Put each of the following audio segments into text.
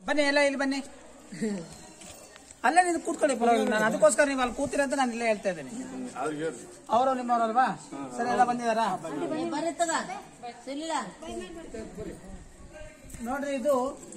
ಬನ್ನಿ ಎಲ್ಲ ಇಲ್ಲಿ ಬನ್ನಿ ಅಲ್ಲೇ ನೀವು ಕೂತ್ಕೊಳ್ಳಿ ಪರವಾಗಿಲ್ಲ ನಾನು ಅದಕ್ಕೋಸ್ಕರ ನೀವು ಅಲ್ಲಿ ಕೂತಿರ ಅಂತ ನಾನು ಇಲ್ಲೇ ಹೇಳ್ತಾ ಇದ್ದೀನಿ ಅವರು ನಿಮ್ಮವರಲ್ವಾ ಸರಿ ಎಲ್ಲ ಬಂದಿದಾರಾ ಬರುತ್ತದ ಸುಲಿಲ್ಲ ನೋಡ್ರಿ ಇದು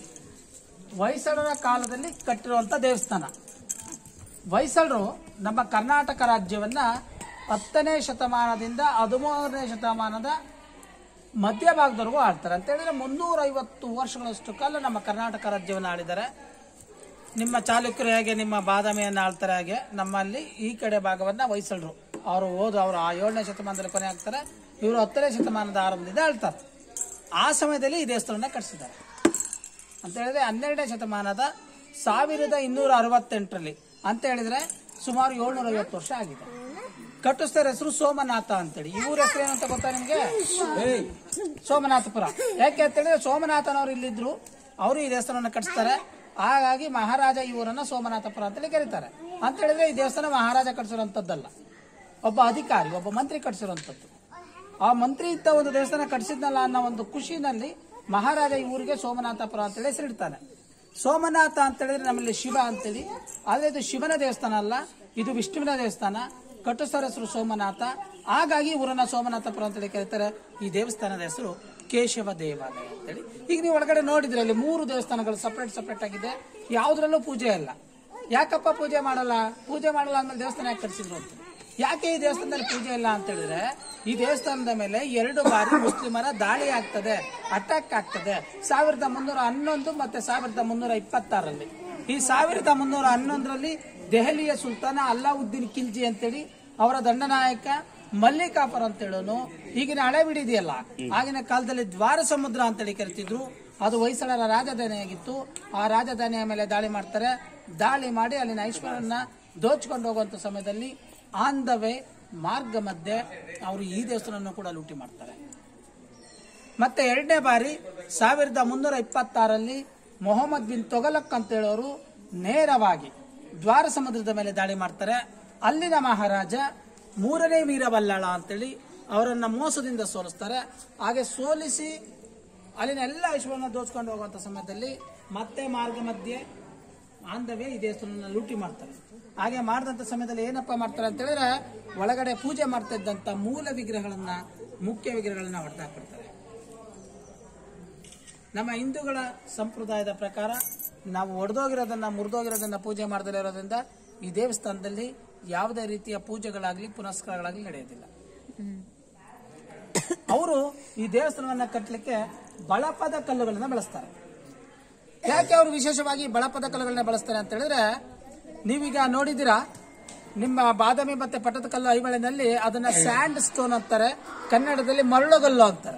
ಹೊಯ್ಸಳರ ಕಾಲದಲ್ಲಿ ಕಟ್ಟಿರುವಂತ ದೇವಸ್ಥಾನ ಹೊಯ್ಸಳರು ನಮ್ಮ ಕರ್ನಾಟಕ ರಾಜ್ಯವನ್ನ ಹತ್ತನೇ ಶತಮಾನದಿಂದ ಹದಿಮೂರನೇ ಶತಮಾನದ ಮಧ್ಯಭಾಗದವರೆಗೂ ಆಳ್ತಾರೆ ಅಂತ ಹೇಳಿದ್ರೆ ಮುನ್ನೂರ ಐವತ್ತು ವರ್ಷಗಳಷ್ಟು ಕಾಲ ನಮ್ಮ ಕರ್ನಾಟಕ ರಾಜ್ಯವನ್ನು ಆಳಿದ್ದಾರೆ ನಿಮ್ಮ ಚಾಲುಕ್ಯರು ಹೇಗೆ ನಿಮ್ಮ ಬಾದಾಮಿಯನ್ನು ಆಳ್ತಾರೆ ಹಾಗೆ ನಮ್ಮಲ್ಲಿ ಈ ಕಡೆ ಭಾಗವನ್ನ ಹೊಯ್ಸಳರು ಅವರು ಓದು ಅವರು ಆ ಏಳನೇ ಶತಮಾನದಲ್ಲಿ ಕೊನೆ ಆಗ್ತಾರೆ ಇವರು ಹತ್ತನೇ ಶತಮಾನದ ಆರಂಭದಿಂದ ಆಳ್ತಾರೆ ಆ ಸಮಯದಲ್ಲಿ ಈ ದೇವಸ್ಥಾನವನ್ನ ಕಟ್ಟಿಸಿದ್ದಾರೆ ಅಂತ ಹೇಳಿದ್ರೆ ಹನ್ನೆರಡನೇ ಶತಮಾನದ ಸಾವಿರದ ಇನ್ನೂರ ಅರವತ್ತೆಂಟರಲ್ಲಿ ಅಂತ ಹೇಳಿದ್ರೆ ಸುಮಾರು ಏಳ್ನೂರ ಐವತ್ತು ವರ್ಷ ಆಗಿದೆ ಕಟ್ಟಿಸ್ತಾರ ಹೆಸರು ಸೋಮನಾಥ ಅಂತೇಳಿ ಇವ್ರ ಹೆಸರು ಏನಂತ ಗೊತ್ತಾ ನಿಮ್ಗೆ ಸೋಮನಾಥಪುರ ಯಾಕೆ ಅಂತ ಹೇಳಿದ್ರೆ ಸೋಮನಾಥನವರು ಇಲ್ಲಿದ್ರು ಅವರು ಈ ದೇವಸ್ಥಾನವನ್ನು ಕಟ್ಟಿಸ್ತಾರೆ ಹಾಗಾಗಿ ಮಹಾರಾಜ ಈ ಊರನ್ನ ಸೋಮನಾಥಪುರ ಅಂತೇಳಿ ಕರೀತಾರೆ ಅಂತ ಹೇಳಿದ್ರೆ ಈ ದೇವಸ್ಥಾನ ಮಹಾರಾಜ ಕಟ್ಟಿಸಿರುವಂತದ್ದಲ್ಲ ಒಬ್ಬ ಅಧಿಕಾರಿ ಒಬ್ಬ ಮಂತ್ರಿ ಕಟ್ಟಿಸಿರುವಂತದ್ದು ಆ ಮಂತ್ರಿ ಇದ್ದ ಒಂದು ದೇವಸ್ಥಾನ ಕಟ್ಟಿಸಿದ್ನಲ್ಲ ಅನ್ನೋ ಒಂದು ಖುಷಿನಲ್ಲಿ ಮಹಾರಾಜ ಈ ಊರಿಗೆ ಸೋಮನಾಥಪುರ ಅಂತೇಳಿ ಹೆಸರಿಡ್ತಾನೆ ಸೋಮನಾಥ ಅಂತ ಹೇಳಿದ್ರೆ ನಮ್ಮಲ್ಲಿ ಶಿವ ಅಂತೇಳಿ ಆದ್ರೆ ಇದು ಶಿವನ ದೇವಸ್ಥಾನ ಅಲ್ಲ ಇದು ವಿಷ್ಣುವಿನ ದೇವಸ್ಥಾನ ಕಟ್ಟಿಸ್ತಾರ ಹೆಸರು ಸೋಮನಾಥ ಹಾಗಾಗಿ ಊರನ್ನ ಸೋಮನಾಥಪುರ ಅಂತೇಳಿ ಕರೀತಾರೆ ಈ ದೇವಸ್ಥಾನದ ಹೆಸರು ಕೇಶವ ದೇವಾಲಯ ಅಂತೇಳಿ ಈಗ ನೀವು ಒಳಗಡೆ ನೋಡಿದ್ರೆ ಅಲ್ಲಿ ಮೂರು ದೇವಸ್ಥಾನಗಳು ಸಪರೇಟ್ ಸಪರೇಟ್ ಆಗಿದೆ ಯಾವುದ್ರಲ್ಲೂ ಪೂಜೆ ಇಲ್ಲ ಯಾಕಪ್ಪ ಪೂಜೆ ಮಾಡಲ್ಲ ಪೂಜೆ ಮಾಡಲ್ಲ ಅಂದ್ಮೇಲೆ ದೇವಸ್ಥಾನ ಯಾಕೆ ಕಟ್ಸಿದ್ರು ಅಂತ ಯಾಕೆ ಈ ದೇವಸ್ಥಾನದಲ್ಲಿ ಪೂಜೆ ಇಲ್ಲ ಅಂತ ಹೇಳಿದ್ರೆ ಈ ದೇವಸ್ಥಾನದ ಮೇಲೆ ಎರಡು ಬಾರಿ ಮುಸ್ಲಿಮರ ದಾಳಿ ಆಗ್ತದೆ ಅಟ್ಯಾಕ್ ಆಗ್ತದೆ ಸಾವಿರದ ಮುನ್ನೂರ ಹನ್ನೊಂದು ಮತ್ತೆ ಸಾವಿರದ ಮುನ್ನೂರ ಇಪ್ಪತ್ತಾರಲ್ಲಿ ಈ ಸಾವಿರದ ಮುನ್ನೂರ ಹನ್ನೊಂದರಲ್ಲಿ ದೆಹಲಿಯ ಸುಲ್ತಾನ ಅಲ್ಲಾವುದ್ದೀನ್ ಖಿಲ್ಜಿ ಅಂತೇಳಿ ಅವರ ದಂಡನಾಯಕ ಮಲ್ಲಿಕಾಪುರ ಅಂತೇಳೋನು ಈಗಿನ ಹಳೆಬಿಡಿ ಇದೆಯಲ್ಲ ಆಗಿನ ಕಾಲದಲ್ಲಿ ದ್ವಾರ ಸಮುದ್ರ ಅಂತೇಳಿ ಕರಿತಿದ್ರು ಅದು ಹೊಯ್ಸಳರ ರಾಜಧಾನಿಯಾಗಿತ್ತು ಆ ರಾಜಧಾನಿಯ ಮೇಲೆ ದಾಳಿ ಮಾಡ್ತಾರೆ ದಾಳಿ ಮಾಡಿ ಅಲ್ಲಿನ ಐಶ್ವರ್ಯನ ದೋಚ್ಕೊಂಡು ಹೋಗುವಂತ ಸಮಯದಲ್ಲಿ ಆನ್ ದ ವೇ ಮಾರ್ಗ ಮಧ್ಯೆ ಅವರು ಈ ದೇವಸ್ಥಾನವನ್ನು ಕೂಡ ಲೂಟಿ ಮಾಡ್ತಾರೆ ಮತ್ತೆ ಎರಡನೇ ಬಾರಿ ಸಾವಿರದ ಮುನ್ನೂರ ಇಪ್ಪತ್ತಾರಲ್ಲಿ ಮೊಹಮ್ಮದ್ ಬಿನ್ ತೊಗಲಕ್ ಅಂತ ಹೇಳೋರು ನೇರವಾಗಿ ದ್ವಾರ ಸಮುದ್ರದ ಮೇಲೆ ದಾಳಿ ಮಾಡ್ತಾರೆ ಅಲ್ಲಿನ ಮಹಾರಾಜ ಮೂರನೇ ವೀರಬಲ್ಲಾಳ ಅಂತೇಳಿ ಅವರನ್ನ ಮೋಸದಿಂದ ಸೋಲಿಸ್ತಾರೆ ಹಾಗೆ ಸೋಲಿಸಿ ಅಲ್ಲಿನ ಎಲ್ಲ ಐಶ್ವರ್ಯನ ದೋಚ್ಕೊಂಡು ಹೋಗುವಂತ ಸಮಯದಲ್ಲಿ ಮತ್ತೆ ಮಾರ್ಗ ಮಧ್ಯೆ ಆಂಧವೇ ಈ ದೇವಸ್ಥಾನ ಲೂಟಿ ಮಾಡ್ತಾರೆ ಹಾಗೆ ಮಾಡಿದಂತ ಸಮಯದಲ್ಲಿ ಏನಪ್ಪ ಮಾಡ್ತಾರೆ ಅಂತ ಹೇಳಿದ್ರೆ ಒಳಗಡೆ ಪೂಜೆ ಮಾಡ್ತಾ ಇದ್ದಂತ ಮೂಲ ವಿಗ್ರಹಗಳನ್ನ ಮುಖ್ಯ ವಿಗ್ರಹಗಳನ್ನ ಹೊಡೆದಾಕ್ಬಿಡ್ತಾರೆ ನಮ್ಮ ಹಿಂದೂಗಳ ಸಂಪ್ರದಾಯದ ಪ್ರಕಾರ ನಾವು ಒಡೆದೋಗಿರೋದನ್ನ ಮುರಿದೋಗಿರೋದನ್ನ ಪೂಜೆ ಮಾಡದೇ ಇರೋದ್ರಿಂದ ಈ ದೇವಸ್ಥಾನದಲ್ಲಿ ಯಾವುದೇ ರೀತಿಯ ಪೂಜೆಗಳಾಗ್ಲಿ ಪುನಸ್ಕಾರಗಳಾಗ್ಲಿ ನಡೆಯೋದಿಲ್ಲ ಅವರು ಈ ದೇವಸ್ಥಾನವನ್ನ ಕಟ್ಟಲಿಕ್ಕೆ ಬಳಪದ ಕಲ್ಲುಗಳನ್ನ ಬಳಸ್ತಾರೆ ಯಾಕೆ ಅವರು ವಿಶೇಷವಾಗಿ ಬಳಪದ ಕಲ್ಲುಗಳನ್ನ ಬಳಸ್ತಾರೆ ಅಂತ ಹೇಳಿದ್ರೆ ನೀವೀಗ ನೋಡಿದ್ದೀರಾ ನಿಮ್ಮ ಬಾದಾಮಿ ಮತ್ತೆ ಪಟ್ಟದಕಲ್ಲು ಐಹೊಳೆನಲ್ಲಿ ಅದನ್ನ ಸ್ಯಾಂಡ್ ಸ್ಟೋನ್ ಅಂತಾರೆ ಕನ್ನಡದಲ್ಲಿ ಮರಳುಗಲ್ಲು ಅಂತಾರೆ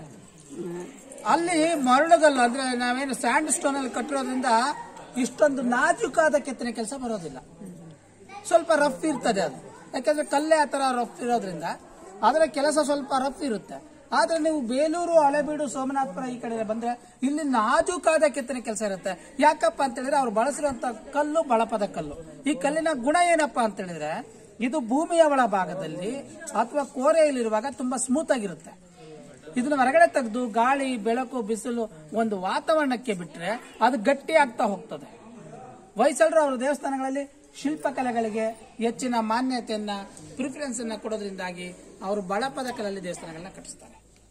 ಅಲ್ಲಿ ಮರಳುಗಲ್ಲು ಅಂದ್ರೆ ನಾವೇನು ಸ್ಯಾಂಡ್ ಸ್ಟೋನ್ ಅಲ್ಲಿ ಕಟ್ಟಿರೋದ್ರಿಂದ ಇಷ್ಟೊಂದು ನಾಜೂಕಾದ ಕೆತ್ತನೆ ಕೆಲಸ ಬರೋದಿಲ್ಲ ಸ್ವಲ್ಪ ರಫ್ ಇರ್ತದೆ ಅದು ಯಾಕಂದ್ರೆ ಕಲ್ಲೇ ಆ ತರ ರಫ್ ಇರೋದ್ರಿಂದ ಅದರ ಕೆಲಸ ಸ್ವಲ್ಪ ರಫ್ ಇರುತ್ತೆ ಆದ್ರೆ ನೀವು ಬೇಲೂರು ಹಳೆಬೀಡು ಸೋಮನಾಥಪುರ ಈ ಕಡೆ ಬಂದ್ರೆ ಇಲ್ಲಿ ನಾಜೂಕಾದ ಕೆತ್ತನೆ ಕೆಲಸ ಇರುತ್ತೆ ಯಾಕಪ್ಪ ಅಂತ ಹೇಳಿದ್ರೆ ಅವ್ರು ಬಳಸಿರುವಂತ ಕಲ್ಲು ಬಳಪದ ಕಲ್ಲು ಈ ಕಲ್ಲಿನ ಗುಣ ಏನಪ್ಪಾ ಅಂತ ಹೇಳಿದ್ರೆ ಇದು ಭೂಮಿಯ ಒಳ ಭಾಗದಲ್ಲಿ ಅಥವಾ ಕೋರೆಯಲ್ಲಿರುವಾಗ ತುಂಬಾ ಸ್ಮೂತ್ ಆಗಿರುತ್ತೆ ಇದನ್ನ ಹೊರಗಡೆ ತೆಗೆದು ಗಾಳಿ ಬೆಳಕು ಬಿಸಿಲು ಒಂದು ವಾತಾವರಣಕ್ಕೆ ಬಿಟ್ರೆ ಅದು ಗಟ್ಟಿ ಆಗ್ತಾ ಹೋಗ್ತದೆ ಹೊಯ್ಸಳರು ಅವರ ದೇವಸ್ಥಾನಗಳಲ್ಲಿ ಶಿಲ್ಪಕಲೆಗಳಿಗೆ ಹೆಚ್ಚಿನ ಮಾನ್ಯತೆಯನ್ನ ಪ್ರಿಫರೆನ್ಸ್ ಅನ್ನ ಕೊಡೋದ್ರಿಂದಾಗಿ ಅವರು ಬಳಪದ ಕಲಲ್ಲಿ ದೇವಸ್ಥಾನಗಳನ್ನ ಕಟ್ಟಿಸ್ತಾರೆ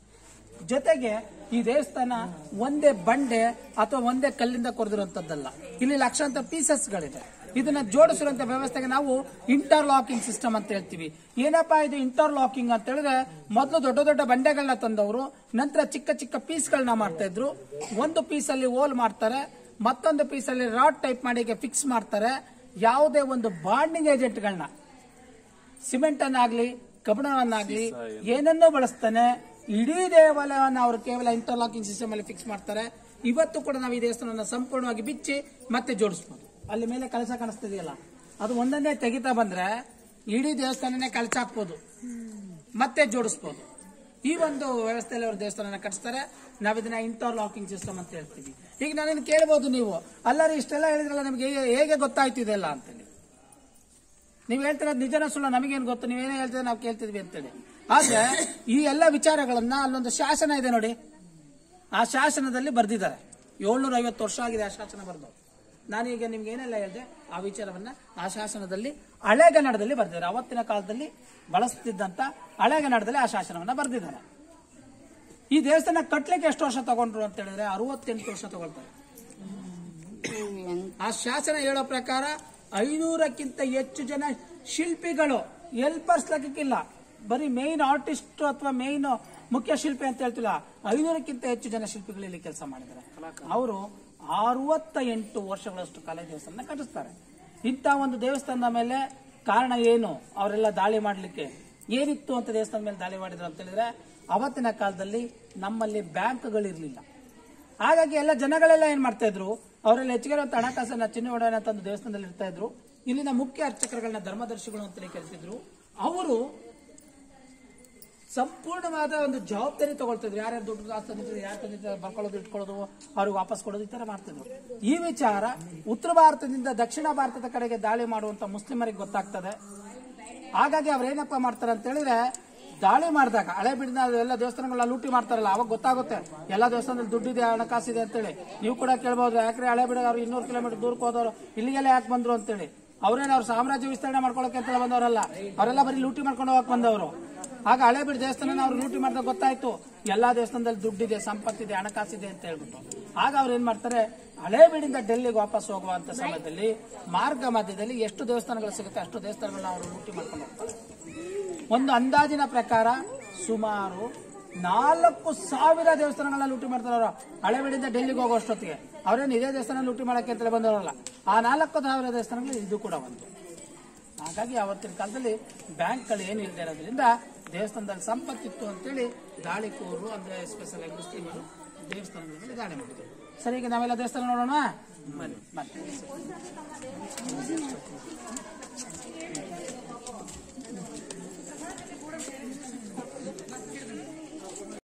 ಜೊತೆಗೆ ಈ ದೇವಸ್ಥಾನ ಒಂದೇ ಬಂಡೆ ಅಥವಾ ಒಂದೇ ಕಲ್ಲಿಂದ ಕೊರೆದಿರುವಂತದ್ದಲ್ಲ ಇಲ್ಲಿ ಲಕ್ಷಾಂತರ ಪೀಸಸ್ಗಳಿದೆ ಇದನ್ನ ಜೋಡಿಸಿರುವಂತ ವ್ಯವಸ್ಥೆಗೆ ನಾವು ಇಂಟರ್ಲಾಕಿಂಗ್ ಸಿಸ್ಟಮ್ ಅಂತ ಹೇಳ್ತೀವಿ ಏನಪ್ಪಾ ಇದು ಇಂಟರ್ಲಾಕಿಂಗ್ ಅಂತ ಹೇಳಿದ್ರೆ ಮೊದಲು ದೊಡ್ಡ ದೊಡ್ಡ ಬಂಡೆಗಳನ್ನ ತಂದವರು ನಂತರ ಚಿಕ್ಕ ಚಿಕ್ಕ ಪೀಸ್ಗಳನ್ನ ಮಾಡ್ತಾ ಇದ್ರು ಒಂದು ಪೀಸಲ್ಲಿ ಹೋಲ್ ಮಾಡ್ತಾರೆ ಮತ್ತೊಂದು ಪೀಸಲ್ಲಿ ರಾಡ್ ಟೈಪ್ ಮಾಡಿ ಫಿಕ್ಸ್ ಮಾಡ್ತಾರೆ ಯಾವುದೇ ಒಂದು ಬಾಂಡಿಂಗ್ ಏಜೆಂಟ್ಗಳನ್ನ ಸಿಮೆಂಟ್ ಅನ್ನಾಗ್ಲಿ ಕಬ್ಬಣವನ್ನಾಗ್ಲಿ ಏನನ್ನೂ ಬಳಸ್ತಾನೆ ಇಡೀ ದೇವಾಲಯವನ್ನು ಅವರು ಕೇವಲ ಇಂಟರ್ಲಾಕಿಂಗ್ ಸಿಸ್ಟಮ್ ಅಲ್ಲಿ ಫಿಕ್ಸ್ ಮಾಡ್ತಾರೆ ಇವತ್ತು ಕೂಡ ನಾವು ಈ ದೇವಸ್ಥಾನವನ್ನು ಸಂಪೂರ್ಣವಾಗಿ ಬಿಚ್ಚಿ ಮತ್ತೆ ಜೋಡಿಸಬಹುದು ಅಲ್ಲಿ ಮೇಲೆ ಕಳಸ ಕಾಣಿಸ್ತಿದೆಯಲ್ಲ ಅದು ಒಂದನ್ನೇ ತೆಗಿತಾ ಬಂದ್ರೆ ಇಡೀ ದೇವಸ್ಥಾನನೇ ಕಳಚ ಹಾಕ್ಬೋದು ಮತ್ತೆ ಜೋಡಿಸ್ಬೋದು ಈ ಒಂದು ವ್ಯವಸ್ಥೆಯಲ್ಲಿ ಅವರು ದೇವಸ್ಥಾನ ಕಟ್ಟಿಸ್ತಾರೆ ನಾವು ಇದನ್ನ ಇಂಟರ್ಲಾಕಿಂಗ್ ಸಿಸ್ಟಮ್ ಅಂತ ಹೇಳ್ತೀವಿ ಈಗ ನಾನೇನು ಕೇಳ್ಬೋದು ನೀವು ಅಲ್ಲರಿ ಇಷ್ಟೆಲ್ಲ ಹೇಳಿದ್ರಲ್ಲ ನಮಗೆ ಹೇಗೆ- ಹೇಗೆ ಗೊತ್ತಾಯ್ತು ಇದೆಲ್ಲ ಅಂತೇಳಿ ನೀವು ಹೇಳ್ತಿರೋದು ನಿಜನ ಸುಳ್ಳು ನಮಗೇನು ಗೊತ್ತು ನೀವೇನೇ ಹೇಳ್ತಿದ್ರೆ ನಾವು ಕೇಳ್ತಿದ್ವಿ ಅಂತೇಳಿ ಆದ್ರೆ ಈ ಎಲ್ಲ ವಿಚಾರಗಳನ್ನ ಅಲ್ಲೊಂದು ಶಾಸನ ಇದೆ ನೋಡಿ ಆ ಶಾಸನದಲ್ಲಿ ಬರ್ದಿದ್ದಾರೆ ಏಳ್ನೂರ ಐವತ್ತು ವರ್ಷ ಆಗಿದೆ ಆ ಶಾಸನ ಬರೆದು ನಾನೀಗ ನಿಮ್ಗೆ ಏನೆಲ್ಲ ಹೇಳಿದೆ ಆ ವಿಚಾರವನ್ನ ಆ ಶಾಸನದಲ್ಲಿ ಹಳೆಗನ್ನಡದಲ್ಲಿ ಬರ್ದಿದ್ದಾರೆ ಅವತ್ತಿನ ಕಾಲದಲ್ಲಿ ಬಳಸ್ತಿದ್ದಂತ ಹಳೆಗನ್ನಡದಲ್ಲಿ ಆ ಶಾಸನವನ್ನ ಬರೆದಿದ್ದಾರೆ ಈ ದೇವಸ್ಥಾನ ಕಟ್ಲಿಕ್ಕೆ ಎಷ್ಟು ವರ್ಷ ತಗೊಂಡ್ರು ಅಂತ ಹೇಳಿದ್ರೆ ಅರವತ್ತೆಂಟು ವರ್ಷ ತಗೊಳ್ತಾರೆ ಆ ಶಾಸನ ಹೇಳೋ ಪ್ರಕಾರ ಐನೂರಕ್ಕಿಂತ ಹೆಚ್ಚು ಜನ ಶಿಲ್ಪಿಗಳು ಎಲ್ಪರ್ಸ್ ಲೆಕ್ಕಕ್ಕಿಲ್ಲ ಬರೀ ಮೇನ್ ಆರ್ಟಿಸ್ಟ್ ಅಥವಾ ಮೇನ್ ಮುಖ್ಯ ಶಿಲ್ಪಿ ಅಂತ ಹೇಳ್ತಿಲ್ಲ ಐನೂರಕ್ಕಿಂತ ಹೆಚ್ಚು ಜನ ಶಿಲ್ಪಿಗಳು ಇಲ್ಲಿ ಕೆಲಸ ಮಾಡಿದ್ದಾರೆ ಅವರು ಅರವತ್ತ ಎಂಟು ವರ್ಷಗಳಷ್ಟು ಕಾಲ ಈ ದೇವಸ್ಥಾನ ಕಟ್ಟಿಸ್ತಾರೆ ಇಂಥ ಒಂದು ದೇವಸ್ಥಾನದ ಮೇಲೆ ಕಾರಣ ಏನು ಅವರೆಲ್ಲ ದಾಳಿ ಮಾಡಲಿಕ್ಕೆ ಏನಿತ್ತು ಅಂತ ದೇವಸ್ಥಾನದ ಮೇಲೆ ದಾಳಿ ಮಾಡಿದ್ರು ಅಂತ ಹೇಳಿದ್ರೆ ಅವತ್ತಿನ ಕಾಲದಲ್ಲಿ ನಮ್ಮಲ್ಲಿ ಬ್ಯಾಂಕ್ಗಳಿರ್ಲಿಲ್ಲ ಹಾಗಾಗಿ ಎಲ್ಲ ಜನಗಳೆಲ್ಲ ಏನ್ ಮಾಡ್ತಾ ಇದ್ರು ಅವರೆಲ್ಲ ಹೆಚ್ಚಿಗೆ ಇರುವಂತ ಹಣಕಾಸನ್ನ ಚಿನ್ನ ಒಡೆಯನ ತಂದು ದೇವಸ್ಥಾನದಲ್ಲಿ ಇರ್ತಾ ಇದ್ರು ಇಲ್ಲಿನ ಮುಖ್ಯ ಅರ್ಚಕರುಗಳನ್ನ ಧರ್ಮದರ್ಶಿಗಳು ಅಂತಲೇ ಕರೆಸಿದ್ರು ಅವರು ಸಂಪೂರ್ಣವಾದ ಒಂದು ಜವಾಬ್ದಾರಿ ತಗೊಳ್ತಿದ್ರು ಯಾರ್ಯಾರು ದುಡ್ಡು ಕಾಸು ತಂದಿದ್ರು ಯಾರು ತಂದಿದ್ರು ಬರ್ಕೊಳ್ಳೋದು ಇಟ್ಕೊಳ್ಳೋದು ಅವ್ರಿಗೆ ವಾಪಸ್ ಕೊಡೋದು ಈ ತರ ಮಾಡ್ತಿದ್ರು ಈ ವಿಚಾರ ಉತ್ತರ ಭಾರತದಿಂದ ದಕ್ಷಿಣ ಭಾರತದ ಕಡೆಗೆ ದಾಳಿ ಮಾಡುವಂತ ಮುಸ್ಲಿಮರಿಗೆ ಗೊತ್ತಾಗ್ತದೆ ಹಾಗಾಗಿ ಅವ್ರೇನಪ್ಪ ಮಾಡ್ತಾರೆ ಅಂತ ಹೇಳಿದ್ರೆ ದಾಳಿ ಮಾಡಿದಾಗ ಹಳೆ ಬಿಡಿದ ಎಲ್ಲ ದೇವಸ್ಥಾನಗಳನ್ನ ಲೂಟಿ ಮಾಡ್ತಾರಲ್ಲ ಅವಾಗ ಗೊತ್ತಾಗುತ್ತೆ ಎಲ್ಲ ದೇವಸ್ಥಾನದಲ್ಲಿ ದುಡ್ಡಿದೆ ಹಣಕಾಸಿದೆ ಅಂತೇಳಿ ನೀವು ಕೂಡ ಕೇಳ್ಬೋದು ಯಾಕ್ರೆ ಹಳೆ ಬಿಡ ಅವ್ರು ಇನ್ನೂರು ಕಿಲೋಮೀಟರ್ ದೂರಕ್ಕೆ ಹೋದವರು ಇಲ್ಲಿಗೆಲ್ಲ ಯಾಕೆ ಬಂದ್ರು ಅಂತೇಳಿ ಅವ್ರೇನು ಅವ್ರ ಸಾಮ್ರಾಜ್ಯ ವಿಸ್ತರಣೆ ಮಾಡ್ಕೊಳಕ್ಕೆ ಅಂತ ಬಂದವರಲ್ಲ ಅವರೆಲ್ಲ ಬರೀ ಲೂಟಿ ಮಾಡ್ಕೊಂಡು ಹೋಗಕ್ ಬಂದವರು ಆಗ ಹಳೆ ಬಿಡ ದೇವಸ್ಥಾನ ಅವ್ರು ಲೂಟಿ ಮಾಡಿದಾಗ ಗೊತ್ತಾಯ್ತು ಎಲ್ಲಾ ದೇವಸ್ಥಾನದಲ್ಲಿ ದುಡ್ಡಿದೆ ಸಂಪತ್ತಿದೆ ಹಣಕಾಸಿದೆ ಅಂತ ಹೇಳ್ಬಿಟ್ಟು ಆಗ ಅವ್ರು ಏನ್ ಮಾಡ್ತಾರೆ ಹಳೆ ಬೀಡಿಂದ ಡೆಲ್ಲಿಗೆ ವಾಪಸ್ ಹೋಗುವಂತ ಸಮಯದಲ್ಲಿ ಮಾರ್ಗ ಮಧ್ಯದಲ್ಲಿ ಎಷ್ಟು ದೇವಸ್ಥಾನಗಳು ಸಿಗುತ್ತೆ ಅಷ್ಟು ದೇವಸ್ಥಾನಗಳನ್ನ ಅವರು ಲೂಟಿ ಮಾಡ್ಕೊಂಡು ಹೋಗ್ತಾರೆ ಒಂದು ಅಂದಾಜಿನ ಪ್ರಕಾರ ಸುಮಾರು ನಾಲ್ಕು ಸಾವಿರ ದೇವಸ್ಥಾನಗಳನ್ನ ಲೂಟಿ ಮಾಡ್ತಾರೆ ಅವರು ಹಳೆಬೀಡಿಂದ ಡೆಲ್ಲಿಗೆ ಹೋಗೋಷ್ಟೊತ್ತಿಗೆ ಅವ್ರೇನು ಇದೇ ದೇವಸ್ಥಾನ ಲೂಟಿ ಮಾಡಕ್ಕೆ ಅಂತಲೇ ಬಂದವರಲ್ಲ ಆ ನಾಲ್ಕು ಸಾವಿರ ದೇವಸ್ಥಾನಗಳು ಇದು ಕೂಡ ಒಂದು ಹಾಗಾಗಿ ಅವತ್ತಿನ ಕಾಲದಲ್ಲಿ ಬ್ಯಾಂಕ್ಗಳು ಏನು ಇಲ್ಲದೆ ಇರೋದ್ರಿಂದ ದೇವಸ್ಥಾನದಲ್ಲಿ ಸಂಪತ್ತಿತ್ತು ಅಂತೇಳಿ ದಾಳಿಕೋರು ಅಂದ್ರೆ ಸ್ಪೆಷಲ್ ಆಗಿ ಮುಸ್ಲಿಮರು ದೇವಸ್ಥಾನಗಳ ಮೇಲೆ ದಾಳಿ ಮಾಡಿದ್ರು ಸರಿ ಈಗ ನಾವೆಲ್ಲ ದೇವಸ್ಥಾನ ನೋಡೋಣ ಬನ್ನಿ ಬನ್ನಿ